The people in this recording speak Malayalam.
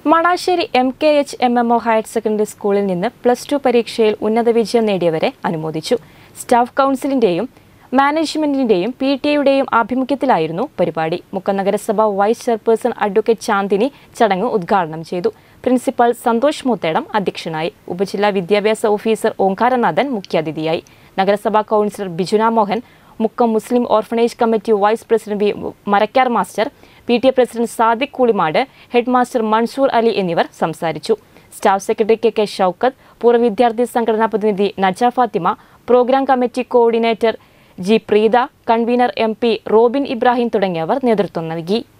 Manassery M K H M M O higher secondary സ്കൂളിൽ നിന്ന് പ്ലസ് ടു പരീക്ഷയിൽ ഉന്നത വിജയം നേടിയവരെ അനുമോദിച്ചു സ്റ്റാഫ് കൗൺസിലിന്റെയും മാനേജ്മെന്റിന്റെയും പി ടി എയുടെയും ആഭിമുഖ്യത്തിലായിരുന്നു പരിപാടി മുക്കം നഗരസഭ വൈസ് ചെയർപേഴ്സൺ അഡ്വക്കേറ്റ് ചാന്ദിനി ചടങ്ങ് ഉദ്ഘാടനം ചെയ്തു പ്രിൻസിപ്പൽ സന്തോഷ് മുത്തേടം അധ്യക്ഷനായി ഉപജില്ലാ വിദ്യാഭ്യാസ ഓഫീസർ ഓംകാരനാഥൻ മുഖ്യാതിഥിയായി നഗരസഭാ councillor Bijuna Mohan Mukkam Muslim orphanage committee vice president V Marakkar master P T A president Sadiq Koolimad head master Mansoor Ali എന്നിവർ സംസാരിച്ചു staff secretary K K Shoukath പൂർവ്വ വിദ്യാർത്ഥി സംഘടനാ പ്രതിനിധി Naja Fathima program committee coordinator G Preetha convener M P Robin Ibrahim തുടങ്ങിയവർ നേതൃത്വം നൽകി